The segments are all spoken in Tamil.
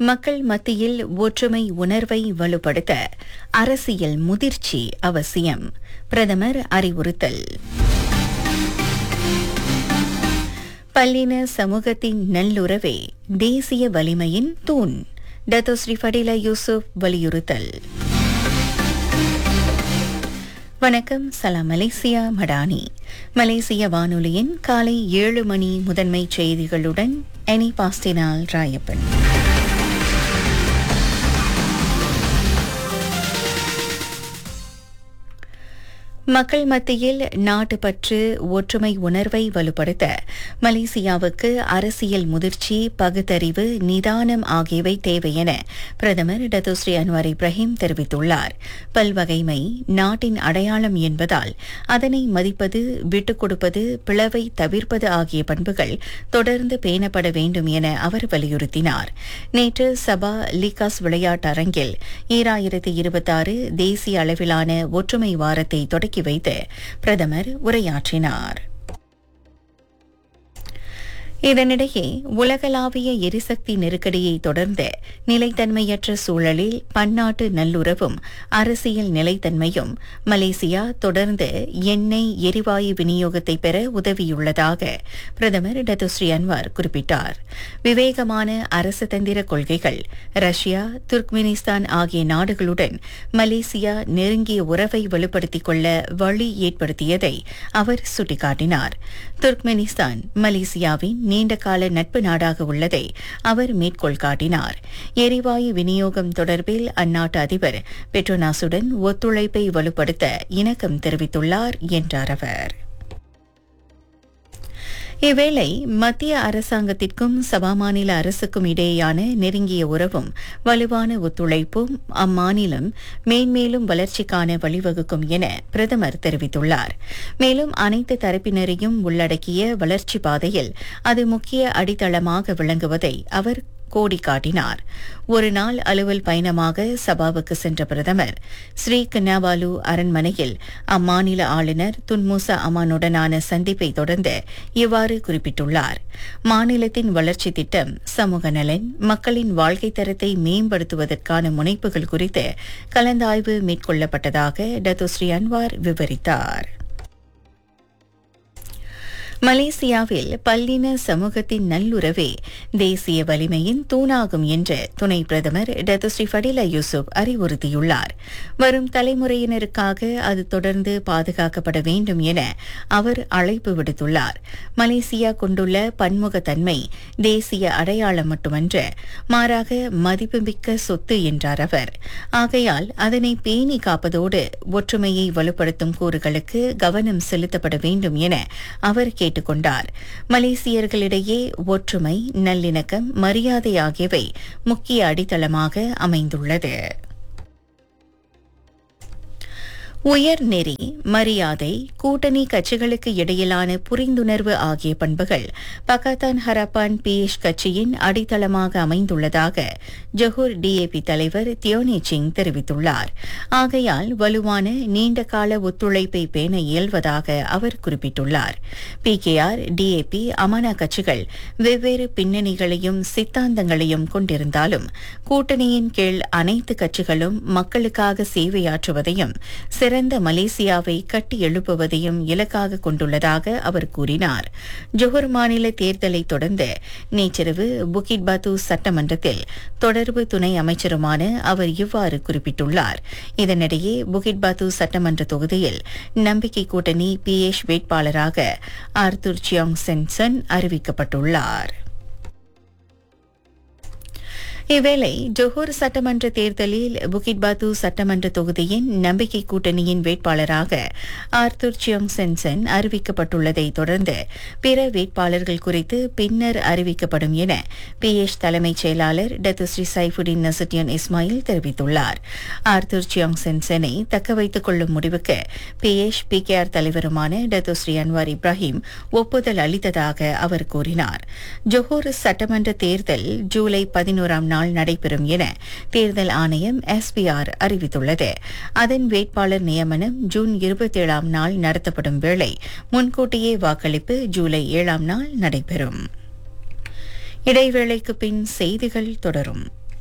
மக்கள் மத்தியில் ஒற்றுமை உணர்வை வலுப்படுத்த அரசியல் முதிர்ச்சி அவசியம் பிரதமர் அறிவுறுத்தல் பல்லின சமூகத்தின் நல்லுறவே தேசிய வலிமையின் தூண் டத்தோஸ்ரீ ஃபடிலா யூசுப் வலியுறுத்தல் வணக்கம் சலாம் மலேசியா மடானி மலேசிய வானொலியின் காலை ஏழு மணி முதன்மை செய்திகளுடன் எனி பாஸ்டினால் ராயப்பன் மக்கள் மத்தியில் நாட்டுப்பற்று ஒற்றுமை உணர்வை வலுப்படுத்த மலேசியாவுக்கு அரசியல் முதிர்ச்சி பகுத்தறிவு நிதானம் ஆகியவை தேவை என பிரதமர் டத்துஸ்ரீ அன்வார் இப்ராஹிம் தெரிவித்துள்ளார் பல்வகைமை நாட்டின் அடையாளம் என்பதால் அதனை மதிப்பது விட்டுக் கொடுப்பது பிளவை தவிர்ப்பது ஆகிய பண்புகள் தொடர்ந்து பேணப்பட வேண்டும் என அவர் வலியுறுத்தினார் நேற்று சபா லிகாஸ் விளையாட்டரங்கில் ஈராயிரத்து இருபத்தாறு தேசிய அளவிலான ஒற்றுமை வாரத்தை தொடக்கி வைத்து பிரதமர் உரையாற்றினார் இதனிடையே உலகளாவிய எரிசக்தி நெருக்கடியை தொடர்ந்து நிலைத்தன்மையற்ற சூழலில் பன்னாட்டு நல்லுறவும் அரசியல் நிலைத்தன்மையும் மலேசியா தொடர்ந்து எண்ணெய் எரிவாயு விநியோகத்தை பெற உதவியுள்ளதாக பிரதமர் டத்துஸ்ரீ அன்வார் குறிப்பிட்டார் விவேகமான அரசு தந்திர கொள்கைகள் ரஷ்யா துர்க்மெனிஸ்தான் ஆகிய நாடுகளுடன் மலேசியா நெருங்கிய உறவை வலுப்படுத்திக் கொள்ள வழி ஏற்படுத்தியதை அவர் சுட்டிக்காட்டினார் துர்க்மெனிஸ்தான் மலேசியாவின் நீண்டகால நட்பு நாடாக உள்ளதை அவர் மேற்கோள் காட்டினார் எரிவாயு விநியோகம் தொடர்பில் அந்நாட்டு அதிபர் பெட்ரோனாசுடன் ஒத்துழைப்பை வலுப்படுத்த இணக்கம் தெரிவித்துள்ளார் என்றார் அவர் இவ்வேளை மத்திய அரசாங்கத்திற்கும் சபா மாநில அரசுக்கும் இடையேயான நெருங்கிய உறவும் வலுவான ஒத்துழைப்பும் அம்மாநிலம் மேன்மேலும் வளர்ச்சிக்கான வழிவகுக்கும் என பிரதமர் தெரிவித்துள்ளார் மேலும் அனைத்து தரப்பினரையும் உள்ளடக்கிய வளர்ச்சி பாதையில் அது முக்கிய அடித்தளமாக விளங்குவதை அவர் கோடி காட்டினார் ஒரு நாள் அலுவல் பயணமாக சபாவுக்கு சென்ற பிரதமர் ஸ்ரீ கன்னாபாலு அரண்மனையில் அம்மாநில ஆளுநர் துன்மூசா அமானுடனான சந்திப்பை தொடர்ந்து இவ்வாறு குறிப்பிட்டுள்ளார் மாநிலத்தின் வளர்ச்சி திட்டம் சமூக நலன் மக்களின் வாழ்க்கை தரத்தை மேம்படுத்துவதற்கான முனைப்புகள் குறித்து கலந்தாய்வு மேற்கொள்ளப்பட்டதாக டத்துஸ்ரீ அன்வார் விவரித்தார் மலேசியாவில் பல்லின சமூகத்தின் நல்லுறவே தேசிய வலிமையின் தூணாகும் என்று துணை பிரதமர் டத்துஸ்ரீ ஃபடிலா யூசுப் அறிவுறுத்தியுள்ளார் வரும் தலைமுறையினருக்காக அது தொடர்ந்து பாதுகாக்கப்பட வேண்டும் என அவர் அழைப்பு விடுத்துள்ளார் மலேசியா கொண்டுள்ள பன்முகத்தன்மை தேசிய அடையாளம் மட்டுமன்று மாறாக மதிப்புமிக்க சொத்து என்றார் அவர் ஆகையால் அதனை பேணி காப்பதோடு ஒற்றுமையை வலுப்படுத்தும் கூறுகளுக்கு கவனம் செலுத்தப்பட வேண்டும் என அவர் கேட்டுக் கொண்டார் மலேசியர்களிடையே ஒற்றுமை நல்லிணக்கம் மரியாதை ஆகியவை முக்கிய அடித்தளமாக அமைந்துள்ளது உயர்நெறி மரியாதை கூட்டணி கட்சிகளுக்கு இடையிலான புரிந்துணர்வு ஆகிய பண்புகள் பக்காத்தான் ஹரப்பான் பிஎஷ் கட்சியின் அடித்தளமாக அமைந்துள்ளதாக ஜொஹூர் டிஏபி தலைவர் தியோனி சிங் தெரிவித்துள்ளார் ஆகையால் வலுவான நீண்டகால ஒத்துழைப்பை பேண இயல்வதாக அவர் குறிப்பிட்டுள்ளார் பிகேஆர் டிஏபி அமானா கட்சிகள் வெவ்வேறு பின்னணிகளையும் சித்தாந்தங்களையும் கொண்டிருந்தாலும் கூட்டணியின் கீழ் அனைத்து கட்சிகளும் மக்களுக்காக சேவையாற்றுவதையும் சிறந்த மலேசியாவை கட்டி எழுப்புவதையும் இலக்காக கொண்டுள்ளதாக அவர் கூறினார் ஜொஹர் மாநில தேர்தலை தொடர்ந்து நேற்றிரவு புகிட் பாத்து சட்டமன்றத்தில் தொடர்பு துணை அமைச்சருமான அவர் இவ்வாறு குறிப்பிட்டுள்ளார் இதனிடையே புகிட் பாத்து சட்டமன்ற தொகுதியில் நம்பிக்கை கூட்டணி பிஎஷ் வேட்பாளராக ஆர்த்தூர் சியோங் சென்சன் அறிவிக்கப்பட்டுள்ளார் இவ்வேளை ஜொஹூர் சட்டமன்ற தேர்தலில் புகிட் பாத்து சட்டமன்ற தொகுதியின் நம்பிக்கை கூட்டணியின் வேட்பாளராக ஆர்த்தூர் சியோங் சென்சன் அறிவிக்கப்பட்டுள்ளதை தொடர்ந்து பிற வேட்பாளர்கள் குறித்து பின்னர் அறிவிக்கப்படும் என பிஎஷ் தலைமைச் செயலாளர் டத்துஸ்ரீ சைஃபுடின் நசுட்டியன் இஸ்மாயில் தெரிவித்துள்ளார் ஆர்த்தூர் சியோங் சென்சனை தக்க வைத்துக் கொள்ளும் முடிவுக்கு பிஎஷ் பிகேஆர் தலைவருமான டத்துஸ்ரீ அன்வார் இப்ராஹிம் ஒப்புதல் அளித்ததாக அவர் கூறினார் ஜொஹூர் சட்டமன்ற தேர்தல் ஜூலை பதினோராம் நாள் நடைபெறும் என தேர்தல் ஆணையம் எஸ்பிஆர் அறிவித்துள்ளது அதன் வேட்பாளர் நியமனம் ஜூன் இருபத்தேழாம் நாள் நடத்தப்படும் வேளை முன்கூட்டியே வாக்களிப்பு ஜூலை ஏழாம் நாள் நடைபெறும் இடைவேளைக்கு பின் செய்திகள் தொடரும்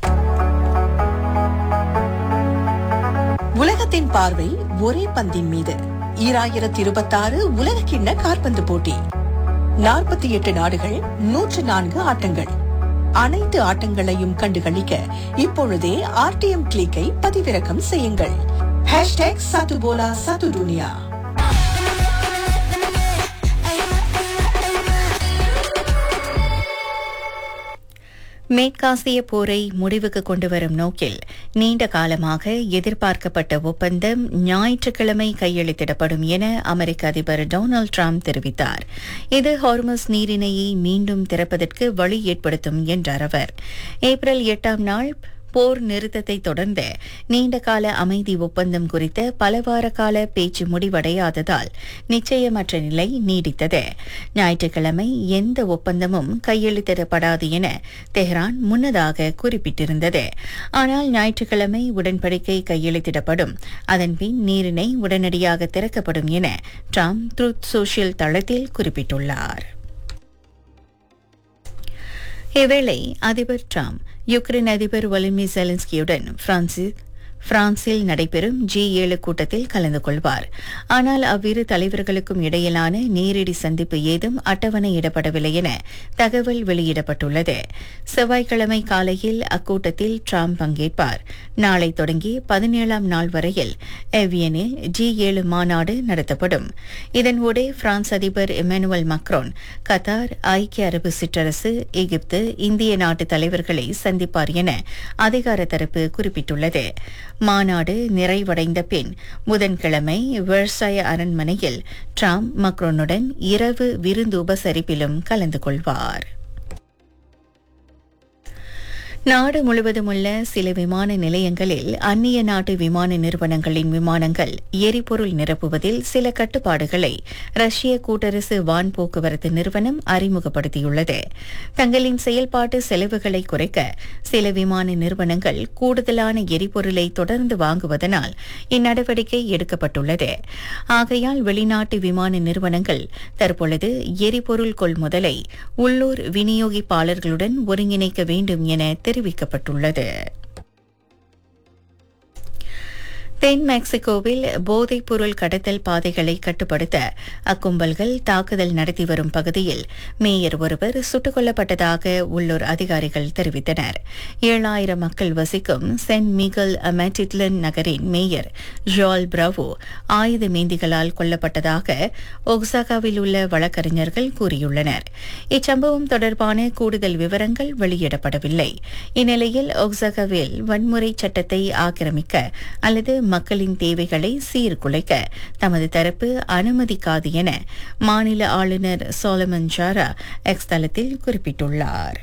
உலகத்தின் பார்வை ஒரே பந்தின் மீது ஈராயிரத்தி இருபத்தாறு உலக கிண்ண காற்பந்து போட்டி நாற்பத்தி எட்டு நாடுகள் நூற்று நான்கு ஆட்டங்கள் அனைத்து ஆட்டங்களையும் கண்டுகளிக்க இப்பொழுதே ஆர்டிஎம் கிளிக்கை பதிவிறக்கம் செய்யுங்கள் ஹேஷ்டேக் சத்துபோலா சத்து துனியா மேற்காசிய போரை முடிவுக்கு கொண்டுவரும் நோக்கில் நீண்ட காலமாக எதிர்பார்க்கப்பட்ட ஒப்பந்தம் ஞாயிற்றுக்கிழமை கையெழுத்திடப்படும் என அமெரிக்க அதிபர் டொனால்டு டிரம்ப் தெரிவித்தார் இது ஹார்மஸ் நீரிணையை மீண்டும் திறப்பதற்கு வழி ஏற்படுத்தும் என்றார் அவர் ஏப்ரல் எட்டாம் நாள் போர் நிறுத்தத்தை தொடர்ந்து நீண்டகால அமைதி ஒப்பந்தம் குறித்த பலவார கால பேச்சு முடிவடையாததால் நிச்சயமற்ற நிலை நீடித்தது ஞாயிற்றுக்கிழமை எந்த ஒப்பந்தமும் கையெழுத்திடப்படாது என தெஹ்ரான் முன்னதாக குறிப்பிட்டிருந்தது ஆனால் ஞாயிற்றுக்கிழமை உடன்படிக்கை கையெழுத்திடப்படும் அதன்பின் நீரிணை உடனடியாக திறக்கப்படும் என ட்ரம்ப் ட்ரூத் சோஷியல் தளத்தில் குறிப்பிட்டுள்ளார் இவ்வேளை அதிபர் ட்ரம்ப் யுக்ரைன் அதிபர் வலிமிர் செலன்ஸ்கியுடன் பிரான்சில் பிரான்சில் நடைபெறும் ஜி ஏழு கூட்டத்தில் கலந்து கொள்வார் ஆனால் அவ்விரு தலைவர்களுக்கும் இடையிலான நேரடி சந்திப்பு ஏதும் அட்டவணையிடப்படவில்லை என தகவல் வெளியிடப்பட்டுள்ளது செவ்வாய்க்கிழமை காலையில் அக்கூட்டத்தில் ட்ரம்ப் பங்கேற்பார் நாளை தொடங்கி பதினேழாம் நாள் வரையில் எவியனில் ஜி ஏழு மாநாடு நடத்தப்படும் இதன்போதே பிரான்ஸ் அதிபர் இமானுவல் மக்ரோன் கத்தார் ஐக்கிய அரபு சிற்றரசு எகிப்து இந்திய நாட்டு தலைவர்களை சந்திப்பார் என அதிகார தரப்பு குறிப்பிட்டுள்ளது மாநாடு நிறைவடைந்த பின் புதன்கிழமை வெர்சாய அரண்மனையில் ட்ரம்ப் மக்ரோனுடன் இரவு விருந்து உபசரிப்பிலும் கலந்து கொள்வார் நாடு முழுவதும் உள்ள சில விமான நிலையங்களில் அந்நிய நாட்டு விமான நிறுவனங்களின் விமானங்கள் எரிபொருள் நிரப்புவதில் சில கட்டுப்பாடுகளை ரஷ்ய கூட்டரசு வான் போக்குவரத்து நிறுவனம் அறிமுகப்படுத்தியுள்ளது தங்களின் செயல்பாட்டு செலவுகளை குறைக்க சில விமான நிறுவனங்கள் கூடுதலான எரிபொருளை தொடர்ந்து வாங்குவதனால் இந்நடவடிக்கை எடுக்கப்பட்டுள்ளது ஆகையால் வெளிநாட்டு விமான நிறுவனங்கள் தற்பொழுது எரிபொருள் கொள்முதலை உள்ளூர் விநியோகிப்பாளர்களுடன் ஒருங்கிணைக்க வேண்டும் என தெரிவிக்கப்பட்டுள்ளது தென் மெக்சிகோவில் போதைப் பொருள் கடத்தல் பாதைகளை கட்டுப்படுத்த அக்கும்பல்கள் தாக்குதல் நடத்தி வரும் பகுதியில் மேயர் ஒருவர் சுட்டுக் கொல்லப்பட்டதாக உள்ளூர் அதிகாரிகள் தெரிவித்தனர் ஏழாயிரம் மக்கள் வசிக்கும் சென்ட் மிகல் அமெட்டிட்லன் நகரின் மேயர் ஜால் பிரவோ ஆயுத மேந்திகளால் கொல்லப்பட்டதாக ஒக்சாகாவில் உள்ள வழக்கறிஞர்கள் கூறியுள்ளனர் இச்சம்பவம் தொடர்பான கூடுதல் விவரங்கள் வெளியிடப்படவில்லை இந்நிலையில் ஒக்சாகாவில் வன்முறை சட்டத்தை ஆக்கிரமிக்க அல்லது மக்களின் தேவைகளை சீர்குலைக்க தமது தரப்பு அனுமதிக்காது என மாநில ஆளுநர் சோலமன் ஜாரா எக்ஸ் தளத்தில் குறிப்பிட்டுள்ளார்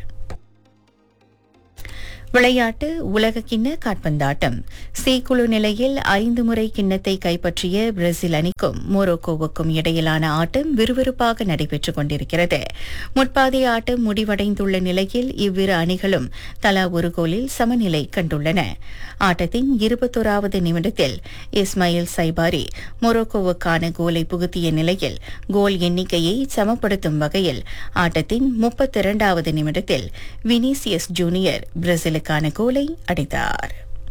விளையாட்டு உலகக்கிண்ண காற்பந்தாட்டம் சி குழு நிலையில் ஐந்து முறை கிண்ணத்தை கைப்பற்றிய பிரேசில் அணிக்கும் மொரோக்கோவுக்கும் இடையிலான ஆட்டம் விறுவிறுப்பாக நடைபெற்றுக் கொண்டிருக்கிறது முற்பாதி ஆட்டம் முடிவடைந்துள்ள நிலையில் இவ்விரு அணிகளும் தலா ஒரு கோலில் சமநிலை கண்டுள்ளன ஆட்டத்தின் இருபத்தோராவது நிமிடத்தில் இஸ்மாயில் சைபாரி மொரோக்கோவுக்கான கோலை புகுத்திய நிலையில் கோல் எண்ணிக்கையை சமப்படுத்தும் வகையில் ஆட்டத்தின் முப்பத்தி இரண்டாவது நிமிடத்தில் வினிசியஸ் ஜூனியர் பிரேசிலுக்கான கோலை அடித்தார்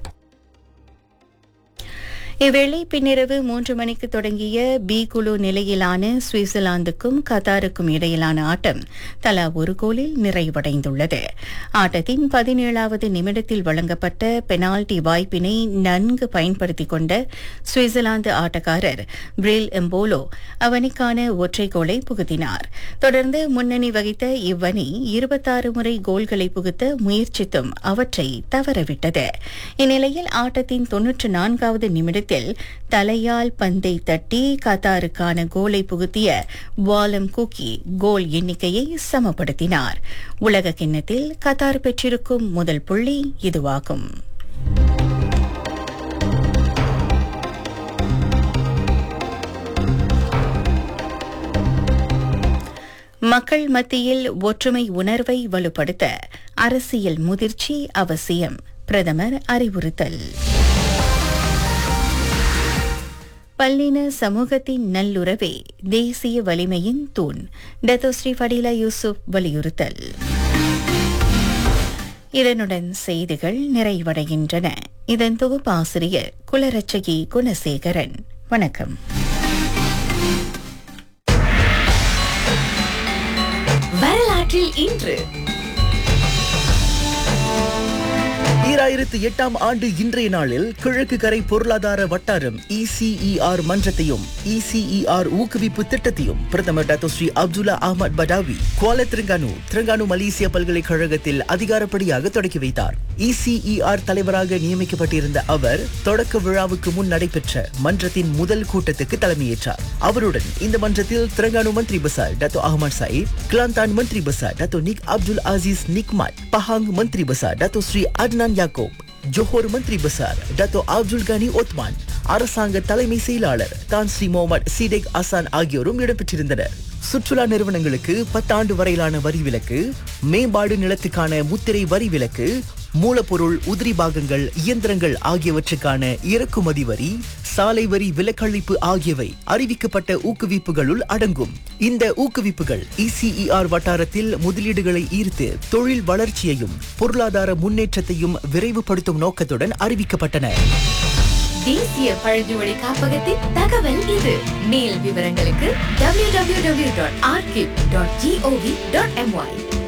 இவ்வேளை பின்னிரவு மூன்று மணிக்கு தொடங்கிய பி குழு நிலையிலான சுவிட்சர்லாந்துக்கும் கத்தாருக்கும் இடையிலான ஆட்டம் தலா ஒரு கோலில் நிறைவடைந்துள்ளது ஆட்டத்தின் பதினேழாவது நிமிடத்தில் வழங்கப்பட்ட பெனால்டி வாய்ப்பினை நன்கு பயன்படுத்திக் கொண்ட சுவிட்சர்லாந்து ஆட்டக்காரர் பிரில் எம்போலோ அவனிக்கான ஒற்றை கோலை புகுத்தினார் தொடர்ந்து முன்னணி வகித்த இவ்வணி இருபத்தாறு முறை கோல்களை புகுத்த முயற்சித்தும் அவற்றை தவறவிட்டது இந்நிலையில் ஆட்டத்தின் தொன்னூற்று நான்காவது நிமிடத்தில் தலையால் பந்தை தட்டி கத்தாருக்கான கோலை புகுத்திய வாலம் குக்கி கோல் எண்ணிக்கையை சமப்படுத்தினார் உலக கிண்ணத்தில் கத்தார் பெற்றிருக்கும் முதல் புள்ளி இதுவாகும் மக்கள் மத்தியில் ஒற்றுமை உணர்வை வலுப்படுத்த அரசியல் முதிர்ச்சி அவசியம் பிரதமர் அறிவுறுத்தல் பல்லின சமூகத்தின் நல்லுறவே தேசிய வலிமையின் தூண் டத்தோஸ்ரீ ஃபடிலா யூசுப் வலியுறுத்தல் இதனுடன் செய்திகள் நிறைவடைகின்றன இதன் தொகுப்பாசிரியர் குலரட்சகி குணசேகரன் வணக்கம் வரலாற்றில் இன்று ஈராயிரத்து எட்டாம் ஆண்டு இன்றைய நாளில் கிழக்கு கரை பொருளாதார வட்டாரம் இசிஇஆர் மன்றத்தையும் இசிஇஆர் ஊக்குவிப்பு திட்டத்தையும் பிரதமர் doctor Sri Abdullah Ahmad Badawi Kuala Terengganu Terengganu மலேசிய பல்கலைக்கழகத்தில் அதிகாரப்படியாக தொடக்கி வைத்தார் இசிஇஆர் தலைவராக நியமிக்கப்பட்டிருந்த அவர் தொடக்க விழாவுக்கு முன் நடைபெற்ற மன்றத்தின் முதல் கூட்டத்துக்கு தலைமையேற்றார் அவருடன் இந்த மன்றத்தில் Terengganu Menteri Besar Dato Ahmad Said Kelantan Menteri Besar Dato Nik Abdul Aziz Nik Mat Pahang Menteri Besar Dato Sri Adnan Yaakob Johor Menteri Besar Dato Abdul கனி ஒத்மான் அரசாங்க தலைமை செயலாளர் தான் ஸ்ரீ முகமது சீடெக் அசான் ஆகியோரும் இடம்பெற்றிருந்தனர் சுற்றுலா நிறுவனங்களுக்கு பத்தாண்டு வரையிலான வரி விலக்கு மேம்பாடு நிலத்துக்கான முத்திரை வரி விலக்கு மூலப்பொருள் உதிரி பாகங்கள் இயந்திரங்கள் ஆகியவற்றுக்கான இறக்குமதி வரி சாலை வரி விலக்களிப்பு ஆகியவை அறிவிக்கப்பட்ட ஊக்குவிப்புகளுள் அடங்கும் இந்த ஊக்குவிப்புகள் இசிஇஆர் வட்டாரத்தில் முதலீடுகளை ஈர்த்து தொழில் வளர்ச்சியையும் பொருளாதார முன்னேற்றத்தையும் விரைவுபடுத்தும் நோக்கத்துடன் அறிவிக்கப்பட்டன தேசிய பழங்குடி காப்பகத்தின் தகவல் இது மேல் விவரங்களுக்கு www.archive.gov.my